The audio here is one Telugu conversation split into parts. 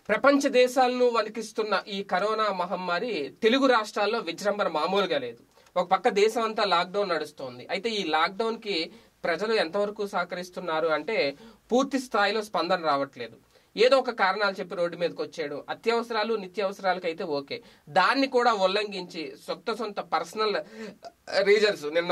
ప్రపంచ దేశాలను వణికిస్తున్న ఈ కరోనా మహమ్మారి తెలుగు రాష్ట్రాల్లో విజృంభణ మామూలుగా లేదు ఒక పక్క దేశం అంతా లాక్డౌన్ నడుస్తోంది అయితే ఈ లాక్డౌన్ కి ప్రజలు ఎంతవరకు సహకరిస్తున్నారు అంటే పూర్తి స్థాయిలో స్పందన రావట్లేదు ఏదో ఒక కారణాలు చెప్పి రోడ్డు మీదకి వచ్చాడు అత్యవసరాలు నిత్యావసరాలకు అయితే ఓకే దాన్ని కూడా ఉల్లంఘించి సొంత సొంత పర్సనల్ రీజన్స్ నిన్న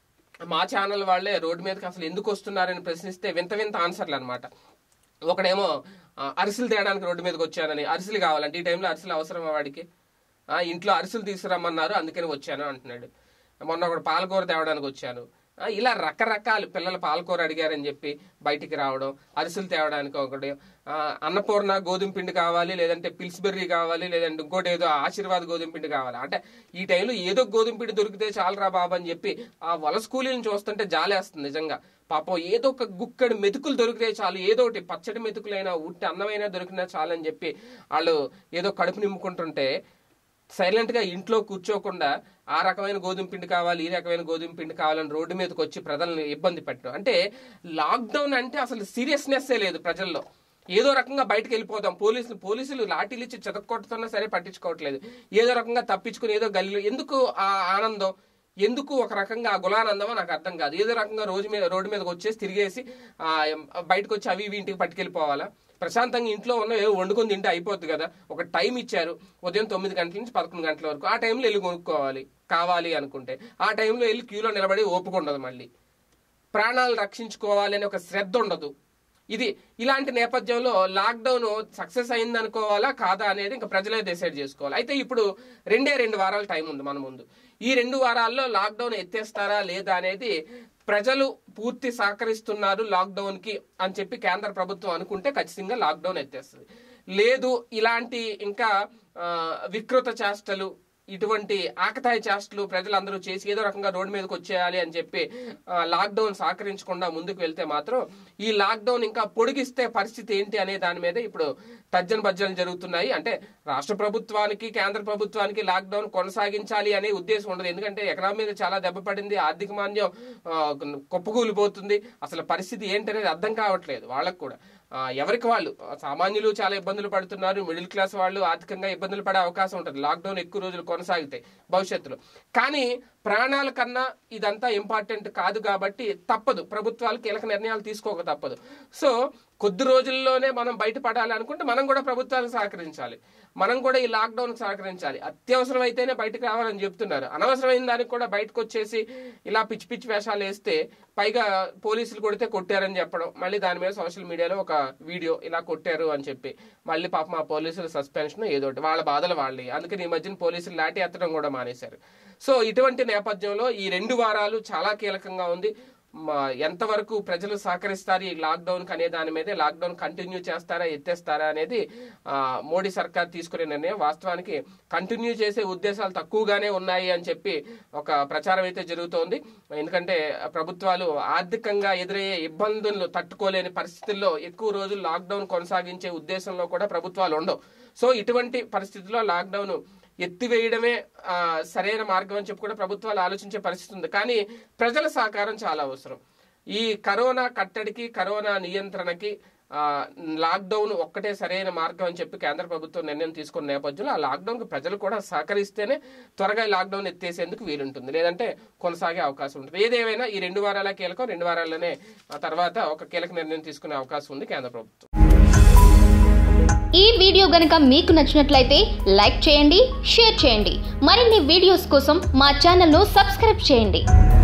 మా ఛానల్ వాళ్ళే రోడ్డు మీదకి అసలు ఎందుకు వస్తున్నారని ప్రశ్నిస్తే వింత వింత ఆన్సర్లు అనమాట ఒకడేమో ఆ, అరిసెలు తేయడానికి రోడ్డు మీదకి వచ్చానని అరిసెలు కావాలంటే ఈ టైంలో అరిసెలు అవసరమా వాడికి ఆ, ఇంట్లో అరిసెలు తీసుకురమ్మన్నారు అందుకని వచ్చాను అంటున్నాడు మొన్న ఒకడు పాలకూర తేవడానికి వచ్చాను ఆ, ఇలా రకరకాలు పిల్లలు పాలకూర అడిగారని చెప్పి బయటికి రావడం అరిసెలు తేవడానికి ఒకటి ఆ, అన్నపూర్ణ గోధుమ పిండి కావాలి లేదంటే పిల్స్బెర్రీ కావాలి లేదంటే ఇంకోటి ఏదో ఆశీర్వాద్ గోధుమ పిండి కావాలి అంటే ఈ టైంలో ఏదో గోధుమ పిండి దొరికితే చాలరా బాబు అని చెప్పి ఆ వలస కూలీలను చూస్తుంటే జాలేస్తుంది నిజంగా పాపం ఏదో ఒక గుక్కడి మెతుకులు దొరికితే చాలు ఏదో ఒకటి పచ్చడి మెతుకులైనా ఉట్టి అన్నమైనా దొరికినా చాలు అని చెప్పి వాళ్ళు ఏదో కడుపు నింపుకుంటుంటే సైలెంట్ గా ఇంట్లో కూర్చోకుండా ఆ రకమైన గోధుమ పిండి కావాలి ఈ రకమైన గోధుమ పిండి కావాలని రోడ్డు మీదకి వచ్చి ప్రజల్ని ఇబ్బంది పెట్టడం అంటే లాక్డౌన్ అంటే అసలు సీరియస్నెస్ లేదు ప్రజల్లో ఏదో రకంగా బయటకు వెళ్ళిపోదాం పోలీసులు పోలీసులు లాఠీలు ఇచ్చి చెదక్కొట్టుతున్నా సరే పట్టించుకోవట్లేదు ఏదో రకంగా తప్పించుకుని ఏదో గల్లీలో ఎందుకు ఆ ఆనందం ఎందుకు ఒక రకంగా ఆ గులానందమో నాకు అర్థం కాదు ఏదో రకంగా రోజు మీద రోడ్డు మీదకి వచ్చేసి తిరిగేసి ఆ, బయటకు వచ్చి అవి ఇవి ఇంటికి పట్టుకెళ్ళిపోవాలా ప్రశాంతంగా ఇంట్లో ఉన్న ఏదో వండుకొని తింటే అయిపోద్ది కదా ఒక టైం ఇచ్చారు ఉదయం తొమ్మిది గంటల నుంచి పదకొండు గంటల వరకు ఆ టైంలో వెళ్ళి కొనుక్కోవాలి కావాలి అనుకుంటే ఆ టైంలో వెళ్ళి క్యూలో నిలబడి ఓపిక ఉండదు మళ్ళీ ప్రాణాలు రక్షించుకోవాలి అనే ఒక శ్రద్ధ ఉండదు ఇది ఇలాంటి నేపథ్యంలో లాక్డౌన్ సక్సెస్ అయింది అనుకోవాలా కాదా అనేది ఇంకా ప్రజలే డిసైడ్ చేసుకోవాలి అయితే ఇప్పుడు రెండే రెండు వారాల టైం ఉంది మన ముందు ఈ రెండు వారాల్లో లాక్డౌన్ ఎత్తేస్తారా లేదా అనేది ప్రజలు పూర్తి సహకరిస్తున్నారు లాక్డౌన్ కి అని చెప్పి కేంద్ర ప్రభుత్వం అనుకుంటే ఖచ్చితంగా లాక్డౌన్ ఎత్తేస్తుంది లేదు ఇలాంటి ఇంకా ఆ, వికృత చేష్టలు ఇటువంటి ఆకతాయి చేష్టలు ప్రజలందరూ చేసి ఏదో రకంగా రోడ్డు మీదకి వచ్చేయాలి అని చెప్పి ఆ, లాక్డౌన్ సహకరించకుండా ముందుకు వెళ్తే మాత్రం ఈ లాక్డౌన్ ఇంకా పొడిగిస్తే పరిస్థితి ఏంటి అనే దాని మీద ఇప్పుడు తర్జన భర్జనలు జరుగుతున్నాయి అంటే రాష్ట్ర ప్రభుత్వానికి కేంద్ర ప్రభుత్వానికి లాక్డౌన్ కొనసాగించాలి అనే ఉద్దేశం ఉండదు ఎందుకంటే ఎకనామీ మీద చాలా దెబ్బ పడింది ఆర్థిక మాంద్యం ఆ, కుప్పకూలిపోతుంది అసలు పరిస్థితి ఏంటనేది అర్థం కావట్లేదు వాళ్ళకు కూడా ఆ, ఎవరికి వాళ్ళు ఆ, సామాన్యులు చాలా ఇబ్బందులు పడుతున్నారు మిడిల్ క్లాస్ వాళ్ళు ఆర్థికంగా ఇబ్బందులు పడే అవకాశం ఉంటుంది లాక్డౌన్ ఎక్కువ రోజులు కొనసాగుతాయి భవిష్యత్తులో కానీ ప్రాణాల కన్నా ఇదంతా ఇంపార్టెంట్ కాదు కాబట్టి తప్పదు ప్రభుత్వాలు కీలక నిర్ణయాలు తీసుకోక తప్పదు సో కొద్ది రోజుల్లోనే మనం బయటపడాలి అనుకుంటే మనం కూడా ప్రభుత్వాలకు సహకరించాలి మనం కూడా ఈ లాక్డౌన్ సహకరించాలి అత్యవసరం అయితేనే బయటకు రావాలని చెప్తున్నారు అనవసరమైన దానికి కూడా బయటకు వచ్చేసి ఇలా పిచ్చి పిచ్చి వేషాలు వేస్తే పైగా పోలీసులు కొడితే కొట్టారని చెప్పడం మళ్ళీ దాని మీద సోషల్ మీడియాలో ఒక వీడియో ఇలా కొట్టారు అని చెప్పి మళ్ళీ పాపం ఆ పోలీసుల సస్పెన్షన్ ఏదో ఒకటి వాళ్ళ బాధలు వాళ్ళే అందుకని ఈ మధ్యన పోలీసులు లాఠీ ఎత్తడం కూడా మానేశారు సో ఇటువంటి నేపథ్యంలో ఈ రెండు వారాలు చాలా కీలకంగా ఉంది మా ఎంతవరకు ప్రజలు సహకరిస్తారు ఈ లాక్డౌన్ అనే దాని మీదే లాక్డౌన్ కంటిన్యూ చేస్తారా ఎత్తేస్తారా అనేది ఆ, మోడీ సర్కార్ తీసుకునే నిర్ణయం వాస్తవానికి కంటిన్యూ చేసే ఉద్దేశాలు తక్కువగానే ఉన్నాయి అని చెప్పి ఒక ప్రచారం అయితే జరుగుతోంది ఎందుకంటే ప్రభుత్వాలు ఆర్థికంగా ఎదురయ్యే ఇబ్బందులను తట్టుకోలేని పరిస్థితుల్లో ఎక్కువ రోజులు లాక్డౌన్ కొనసాగించే ఉద్దేశంలో కూడా ప్రభుత్వాలు ఉండవు సో ఇటువంటి పరిస్థితుల్లో లాక్డౌన్ ఎత్తివేయడమే ఆ, సరైన మార్గం అని చెప్పి కూడా ప్రభుత్వాలు ఆలోచించే పరిస్థితి ఉంది కానీ ప్రజల సహకారం చాలా అవసరం ఈ కరోనా కట్టడికి కరోనా నియంత్రణకి ఆ, లాక్డౌన్ ఒక్కటే సరైన మార్గం అని చెప్పి కేంద్ర ప్రభుత్వం నిర్ణయం తీసుకున్న నేపథ్యంలో ఆ లాక్డౌన్ కు ప్రజలు కూడా సహకరిస్తేనే త్వరగా ఈ లాక్డౌన్ ఎత్తేసేందుకు వీలుంటుంది లేదంటే కొనసాగే అవకాశం ఉంటుంది ఏదేమైనా ఈ రెండు వారాల కీలకం రెండు వారాల్లోనే ఆ తర్వాత ఒక కీలక నిర్ణయం తీసుకునే అవకాశం ఉంది కేంద్ర ప్రభుత్వం ఈ వీడియో గనుక మీకు నచ్చినట్లయితే లైక్ చేయండి షేర్ చేయండి మరిన్ని వీడియోస్ కోసం మా ఛానల్ను సబ్స్క్రైబ్ చేయండి